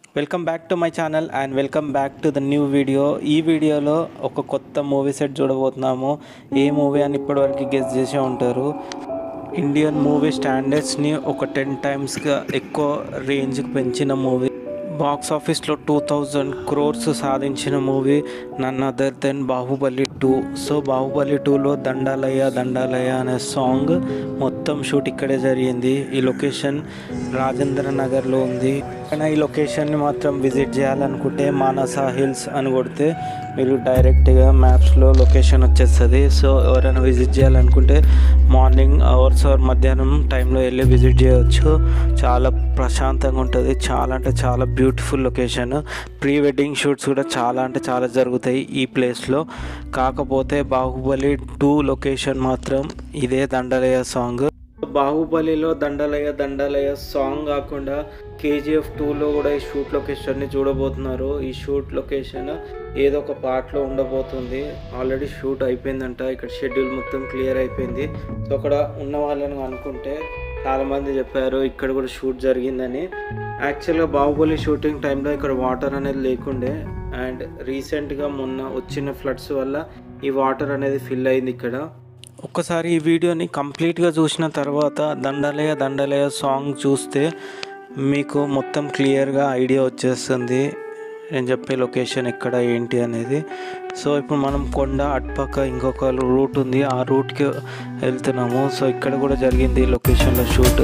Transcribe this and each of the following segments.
welcome back to my channel and welcome back to the new video ఈ వీడియోలో ఒక కొత్త మూవీ సెట్ చూడబోతున్నాము ఏ మూవీ అని ఇప్పటివరకు గెస్ట్ చేసే ఉంటారు ఇండియన్ మూవీ స్టాండర్డ్స్ని ఒక టెన్ టైమ్స్గా ఎక్కువ రేంజ్కి పెంచిన మూవీ బాక్స్ ఆఫీస్లో టూ థౌజండ్ క్రోర్స్ సాధించిన movie none other than Baahubali two so Baahubali టూలో దండాలయ్య దండాలయ్య అనే సాంగ్ మొత్తం షూట్ ఇక్కడే జరిగింది ఈ లొకేషన్ రాజేంద్ర నగర్లో ఉంది కానీ ఈ లొకేషన్ని మాత్రం విజిట్ చేయాలనుకుంటే మానసా హిల్స్ అని కొడితే మీరు డైరెక్ట్గా మ్యాప్స్లో లొకేషన్ వచ్చేస్తుంది సో ఎవరైనా విజిట్ చేయాలనుకుంటే మార్నింగ్ అవర్స్ ఆర్ మధ్యాహ్నం టైంలో వెళ్ళి విజిట్ చేయవచ్చు చాలా ప్రశాంతంగా ఉంటుంది చాలా అంటే చాలా beautiful location pre wedding shoots కూడా చాలా అంటే చాలా జరుగుతాయి ఈ ప్లేస్లో కాకపోతే బాహుబలి టూ లొకేషన్ మాత్రం ఇదే దండలయ్య సాంగ్ బాహుబలిలో దండలయ్య దండలయ్య సాంగ్ కాకుండా కేజీఎఫ్ టూలో కూడా ఈ షూట్ లొకేషన్ని చూడబోతున్నారు ఈ షూట్ లొకేషన్ ఏదో ఒక పార్ట్లో ఉండబోతుంది ఆల్రెడీ షూట్ అయిపోయిందంట ఇక్కడ షెడ్యూల్ మొత్తం క్లియర్ అయిపోయింది సో అక్కడ ఉన్న వాళ్ళని అనుకుంటే చాలామంది చెప్పారు ఇక్కడ కూడా షూట్ జరిగిందని యాక్చువల్గా బాహుబలి షూటింగ్ టైంలో ఇక్కడ వాటర్ అనేది లేకుండే అండ్ రీసెంట్గా మొన్న వచ్చిన ఫ్లడ్స్ వల్ల ఈ వాటర్ అనేది ఫిల్ అయింది ఇక్కడ ఒక్కసారి ఈ వీడియోని కంప్లీట్గా చూసిన తర్వాత దండలయ దండలయ సాంగ్ చూస్తే మీకు మొత్తం క్లియర్గా ఐడియా వచ్చేస్తుంది నేను చెప్పే లొకేషన్ ఎక్కడ ఏంటి అనేది సో ఇప్పుడు మనం కొండ అటుపక్క ఇంకొక రూట్ ఉంది ఆ రూట్కి వెళ్తున్నాము సో ఇక్కడ కూడా జరిగింది ఈ లొకేషన్లో షూట్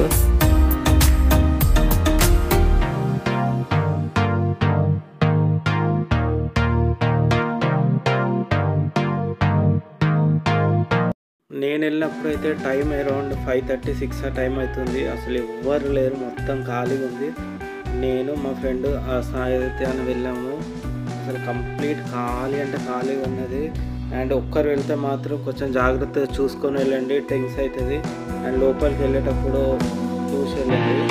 నేను వెళ్ళినప్పుడు అయితే time around five thirty six ఆ టైం అవుతుంది అసలు ఎవ్వరు లేరు మొత్తం ఖాళీగా ఉంది నేను మా ఫ్రెండ్ ఆ సాయితే అని వెళ్ళాము అసలు కంప్లీట్ ఖాళీ అంటే ఖాళీగా ఉన్నది అండ్ ఒక్కరు వెళ్తే మాత్రం కొంచెం జాగ్రత్తగా చూసుకొని వెళ్ళండి టెన్స్ అవుతుంది అండ్ లోపలికి వెళ్ళేటప్పుడు చూసి వెళ్ళండి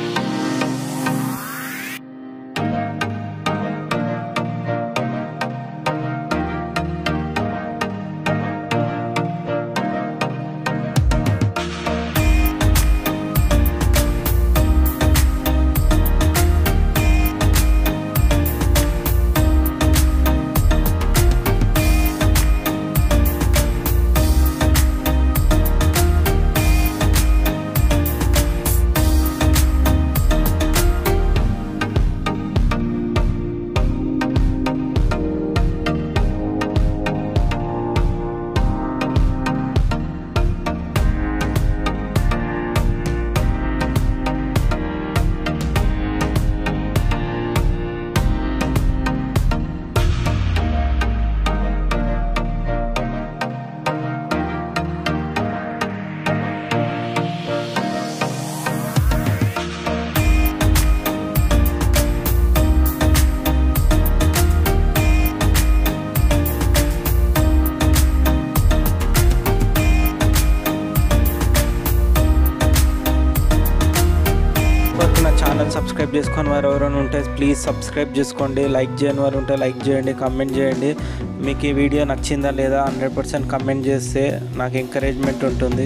వరకు నా ఛానల్ సబ్స్క్రైబ్ చేసుకొని వారు ఎవరైనా ఉంటే ప్లీజ్ సబ్స్క్రైబ్ చేసుకోండి లైక్ చేయని వారు ఉంటే లైక్ చేయండి కమెంట్ చేయండి మీకు ఈ వీడియో నచ్చిందా లేదా హండ్రెడ్ పర్సెంట్ కమెంట్ చేస్తే నాకు ఎంకరేజ్మెంట్ ఉంటుంది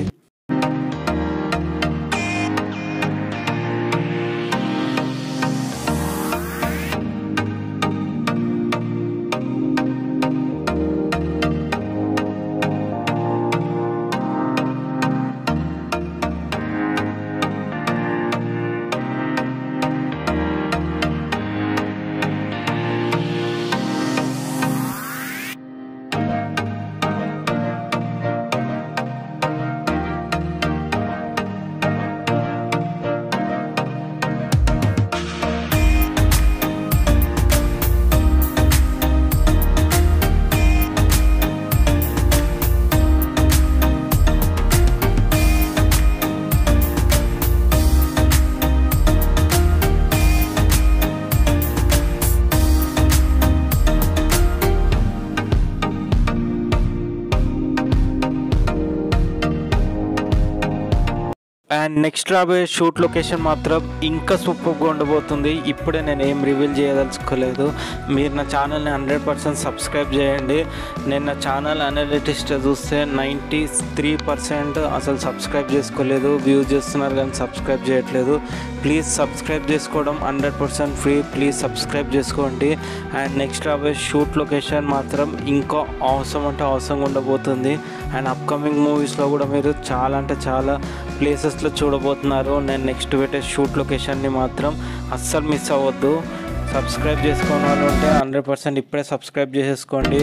అండ్ నెక్స్ట్ రాబోయే షూట్ లొకేషన్ మాత్రం ఇంకా సూపర్గా ఉండబోతుంది ఇప్పుడే నేను ఏం రివీల్ చేయదలుచుకోలేదు మీరు నా ఛానల్ని హండ్రెడ్ పర్సెంట్ సబ్స్క్రైబ్ చేయండి నేను నా ఛానల్ అనలిటిస్ట్ చూస్తే నైంటీ త్రీ పర్సెంట్ అసలు సబ్స్క్రైబ్ చేసుకోలేదు వ్యూ చేస్తున్నారు కానీ సబ్స్క్రైబ్ చేయట్లేదు ప్లీజ్ సబ్స్క్రైబ్ చేసుకోవడం hundred percent free please subscribe చేసుకోండి అండ్ నెక్స్ట్ రాబోయే షూట్ లొకేషన్ మాత్రం ఇంకా అవసరం అంటే అవసరంగా ఉండబోతుంది అండ్ అప్కమింగ్ మూవీస్లో కూడా మీరు చాలా అంటే చాలా ప్లేసెస్లో చూడబోతున్నారు నేను నెక్స్ట్ పెట్టే షూట్ లొకేషన్ని మాత్రం అస్సలు మిస్ అవ్వద్దు సబ్స్క్రైబ్ చేసుకోని వాళ్ళు ఉంటే హండ్రెడ్ పర్సెంట్ ఇప్పుడే సబ్స్క్రైబ్ చేసేసుకోండి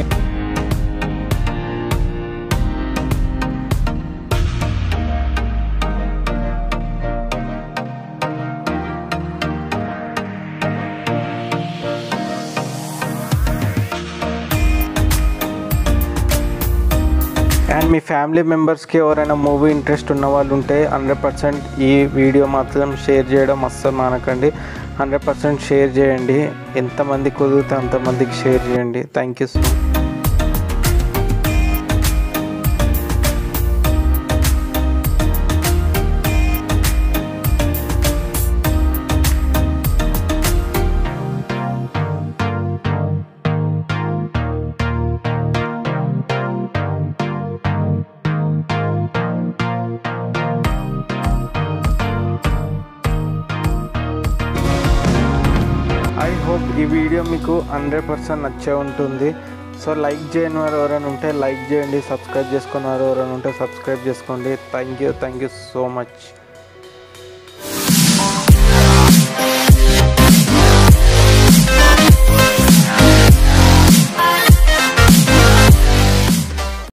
అండ్ మీ ఫ్యామిలీ మెంబర్స్కి ఎవరైనా మూవీ ఇంట్రెస్ట్ ఉన్న వాళ్ళు ఉంటే హండ్రెడ్ పర్సెంట్ ఈ వీడియో మాత్రం షేర్ చేయడం అస్సలు మానకండి హండ్రెడ్ పర్సెంట్ షేర్ చేయండి ఎంతమంది కుదిరితే అంతమందికి షేర్ చేయండి thank you so I hope ఈ వీడియో మీకు హండ్రెడ్ పర్సెంట్ నచ్చే ఉంటుంది సో లైక్ చేయని వారు ఎవరైనా ఉంటే లైక్ చేయండి సబ్స్క్రైబ్ చేసుకున్న వారు ఎవరైనా ఉంటే సబ్స్క్రైబ్ చేసుకోండి thank you thank you so much